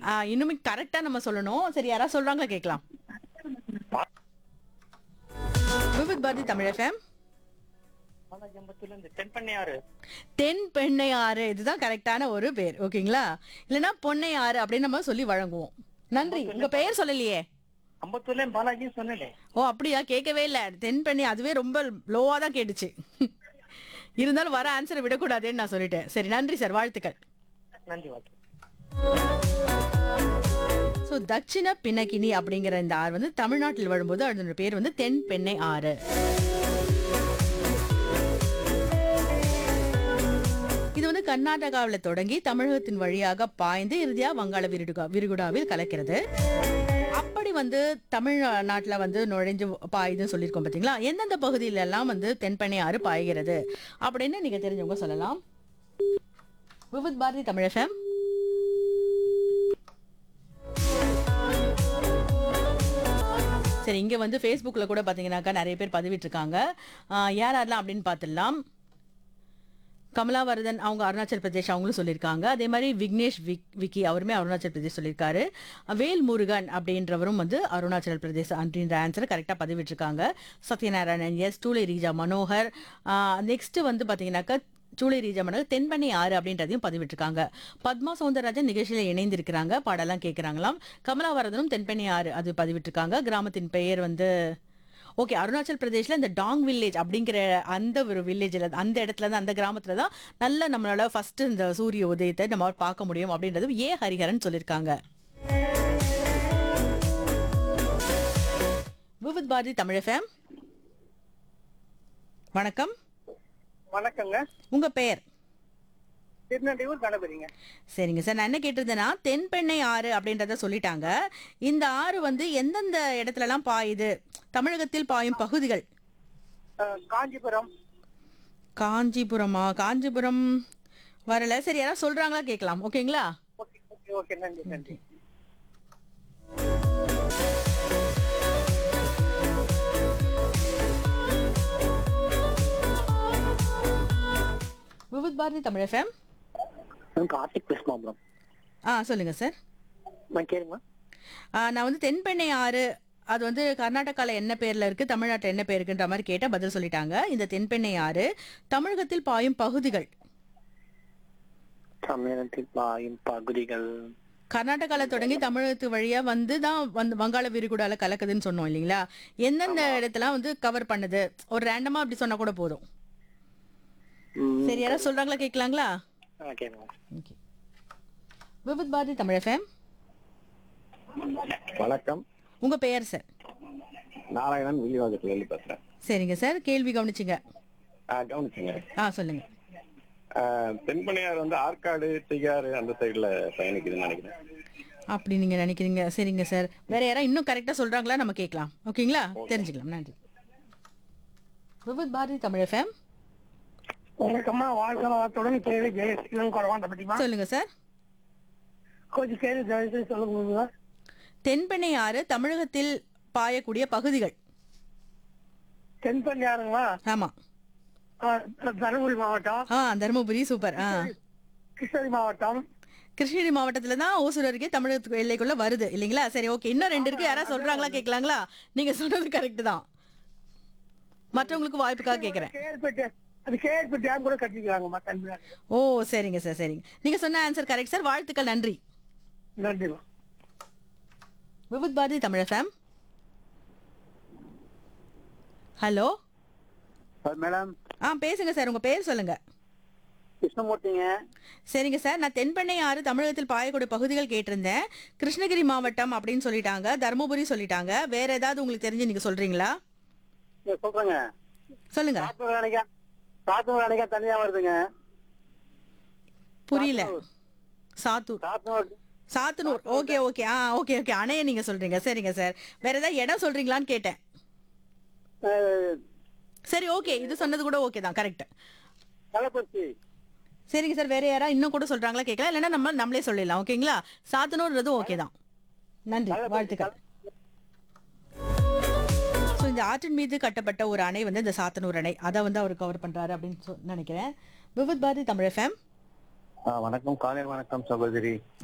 ஆ, இன்னுமே கரெக்டா நம்ம சொல்லணும் சரி யாராவது சொல்றாங்களா கேட்கலாம் விவித் பாரதி தமிழ் எஃப்எம் பாலாஜம்பத்துல இருந்து தென்பண்ணையாறு தென் பெண்ணையாறு இதுதான் கரெக்டான ஒரு பேர் ஓகேங்களா இல்லைன்னா பொன்னையாறு அப்படின்னு நம்ம சொல்லி வழங்குவோம் நன்றி உங்க பெயர் சொல்லலையே அம்பத்தூர்ல பாலாஜின்னு சொன்னேன் ஓ அப்படியா கேட்கவே இல்ல தென் பெண்ணை அதுவே ரொம்ப லோவா தான் கேட்டுச்சு இருந்தாலும் வர ஆன்சரை விடக்கூடாதுன்னு நான் சொல்லிட்டேன் சரி நன்றி சார் வாழ்த்துக்கள் நன்றி வாழ்த்து ஸோ தட்சிண பின்னகினி அப்படிங்கிற இந்த ஆறு வந்து தமிழ்நாட்டில் வரும்போது அதோட பேர் வந்து தென் பெண்ணை ஆறு இது வந்து கர்நாடகாவில் தொடங்கி தமிழகத்தின் வழியாக பாய்ந்து இறுதியா வங்காள விரிகுடா விரிகுடாவில் கலக்கிறது அப்படி வந்து தமிழ்நாட்டில் வந்து நுழைஞ்சு பாயுதுன்னு சொல்லியிருக்கோம் பார்த்தீங்களா எந்தெந்த பகுதியில எல்லாம் வந்து தென்பெண்ணை ஆறு பாய்கிறது அப்படின்னு நீங்க தெரிஞ்சவங்க சொல்லலாம் விவித் பாரதி தமிழ் எஃப்எம் சரி இங்க வந்து ஃபேஸ்புக்கில் கூட பார்த்தீங்கன்னாக்கா நிறைய பேர் பதிவிட்டிருக்காங்க ஆஹ் யார் யாரெல்லாம் அப்படின்னு பார்த்துடலாம் கமலாவரதன் அவங்க அருணாச்சல் பிரதேஷ் அவங்களும் சொல்லியிருக்காங்க அதே மாதிரி விக்னேஷ் விக் விக்கி அவருமே அருணாச்சல் பிரதேஷ் சொல்லியிருக்காரு வேல் முருகன் அப்படின்றவரும் வந்து அருணாச்சல் பிரதேஷ் அப்படின்ற ஆன்சரை கரெக்டாக பதிவிட்டிருக்காங்க சத்யநாராயணன் எஸ் டூலை ரீஜா மனோகர் நெக்ஸ்ட் வந்து பார்த்தீங்கன்னாக்கா சூளை ரீஜா மனோகர் தென்பண்ணை ஆறு அப்படின்றதையும் பதிவிட்டிருக்காங்க பத்மா சௌந்தரராஜன் நிகழ்ச்சியில் இணைந்திருக்கிறாங்க பாடலாம் கேட்குறாங்களாம் கமலாவரதனும் தென்பண்ணை ஆறு அது பதிவிட்டிருக்காங்க கிராமத்தின் பெயர் வந்து ஓகே அருணாச்சல் பிரதேஷ்ல இந்த டாங் வில்லேஜ் அப்படிங்கிற அந்த ஒரு வில்லேஜில் அந்த இடத்துல தான் அந்த கிராமத்துல தான் நல்ல நம்மளால ஃபர்ஸ்ட் இந்த சூரிய உதயத்தை நம்ம பார்க்க முடியும் அப்படின்றது ஏ ஹரிஹரன் சொல்லியிருக்காங்க விவித் பாரதி தமிழ் எஃப்எம் வணக்கம் வணக்கங்க உங்க பெயர் திருநெல்வேலூர் கணபதிங்க சரிங்க சார் நான் என்ன கேட்டிருந்தேன்னா தென்பெண்ணை ஆறு அப்படின்றத சொல்லிட்டாங்க இந்த ஆறு வந்து எந்தெந்த இடத்துலலாம் பாயுது தமிழகத்தில் பாயும் பகுதிகள் அஹ், காஞ்சிபுரம் காஞ்சிபுரமா காஞ்சிபுரம் வரல சரி யாராவது சொல்றாங்களா கேட்கலாம் ஓகேங்களா ஓகே ஓகே ஓகே நன்றி நன்றி விவித் பாரதி தமிழ் எஃப்எம் கார்த்திக் பேசுமாம்பலம் ஆ சொல்லுங்க சார் நான் கேளுங்க ஆ, நான் வந்து தென்பெண்ணை ஆறு அது வந்து கர்நாடகாவில் என்ன பேர்ல இருக்கு தமிழ்நாட்டில் என்ன பேர் இருக்குன்ற மாதிரி கேட்டால் பதில் சொல்லிட்டாங்க இந்த தென்பெண்ணை ஆறு தமிழகத்தில் பாயும் பகுதிகள் தமிழகத்தில் பாயும் பகுதிகள் கர்நாடகாவில் தொடங்கி தமிழகத்து வழியா வந்து தான் வந்து வங்காள விரிகுடால கலக்குதுன்னு சொன்னோம் இல்லைங்களா எந்தெந்த இடத்துல வந்து கவர் பண்ணுது ஒரு ரேண்டமா அப்படி சொன்னா கூட போதும் ம், சரி யாராவது சொல்றாங்களா கேட்கலாங்களா ஆ, கேளுங்க ஓகே விவித் பாரதி தமிழ் எஃப்எம் வணக்கம் உங்க பெயர் சார் நாராயணன் வில்லிவாக்கத்துல இருந்து பேசுறேன் சரிங்க சார் கேள்வி கவனிச்சுங்க ஆ, கவனிச்சுங்க ஆ சொல்லுங்க ஆ, தென்பண்ணையார் வந்து ஆற்காடு திகாறு அந்த சைடுல பயணிக்குதுன்னு நினைக்கிறேன் அப்படி நீங்க நினைக்கிறீங்க சரிங்க சார் வேற யாராவது இன்னும் கரெக்டா சொல்றாங்களா நம்ம கேட்கலாம் ஓகேங்களா தெரிஞ்சுக்கலாம் நன்றி விவித் பாரதி தமிழ் எஃப்எம் வணக்கம்மா வாழ்க்கை வளத்துடன் கேள்வி ஜெயசீலன் குறவாண்ட பத்திமா சொல்லுங்க சார் கொஞ்சம் கேள்வி ஜெயசீலன் சொல்ல முடியுங்களா தென்பெண்ணை ஆறு தமிழகத்தில் பாயக்கூடிய பகுதிகள் தென்பண்ணையாருங்களா ஆமா தருமபுரி மாவட்டம் ஆ தருமபுரி சூப்பர் ஆ கிருஷ்ணகிரி மாவட்டம் கிருஷ்ணகிரி மாவட்டத்துல தான் ஓசூர் அருகே தமிழகத்துக்கு எல்லைக்குள்ள வருது இல்லைங்களா சரி ஓகே இன்னும் ரெண்டு இருக்கு யாராவது சொல்றாங்களா கேட்கலாங்களா நீங்க சொன்னது கரெக்ட் தான் மற்றவங்களுக்கு வாய்ப்புக்காக கேட்கறேன் கேள்விப்பட்டு அது கேள்விப்பட்டு டேம் கூட கட்டிக்கிறாங்கம்மா தென்பண்ணையார் ஓ சரிங்க சார் சரிங்க நீங்க சொன்ன ஆன்சர் கரெக்ட் சார் வாழ்த்துக்கள் நன்றி நன்றிம்மா Vividh Bharati Tamil FM hello madam ஆ பேசுங்க சார் உங்க பேர் சொல்லுங்க கிருஷ்ணமூர்த்திங்க சரிங்க சார் நான் தென்பெண்ணை ஆறு தமிழகத்தில் பாயக்கூடிய பகுதிகள் கேட்டிருந்தேன் கிருஷ்ணகிரி மாவட்டம் அப்படின்னு சொல்லிட்டாங்க தருமபுரி சொல்லிட்டாங்க வேற ஏதாவது உங்களுக்கு தெரிஞ்சு நீங்க சொல்றீங்களா சொல்றேங்க சொல்லுங்க சாத்தூர் அணைக்கா சாத்தூர் அணைக்கா தனியா வருதுங்க புரியல சாத்தூர் சாத்தூர் சாத்தனூர் ஓகே ஓகே ஆ ஓகே ஓகே அணைய நீங்க சொல்றீங்க சரிங்க சார் வேற ஏதாவது இடம் சொல்றீங்களான்னு கேட்டேன் அஹ், சரி ஓகே இது சொன்னது கூட ஓகே தான் கரெக்ட் கள்ளக்குறிச்சி சரிங்க சார் வேற யாரா இன்னும் கூட சொல்றாங்களா கேட்கலாம் இல்லைன்னா நம்ம நம்மளே சொல்லிடலாம் ஓகேங்களா சாத்தனூர்ன்றது ஓகே தான் நன்றி வாழ்த்துக்கள் ஸோ இந்த ஆற்றின் மீது கட்டப்பட்ட ஒரு அணை வந்து இந்த சாத்தனூர் அணை அதை வந்து அவர் கவர் பண்றாரு அப்படின்னு சொ- நினைக்கிறேன் விவித் பாரதி தமிழ் எஃப்எம் ஆ, வணக்கம் காலை வணக்கம் சகோதரி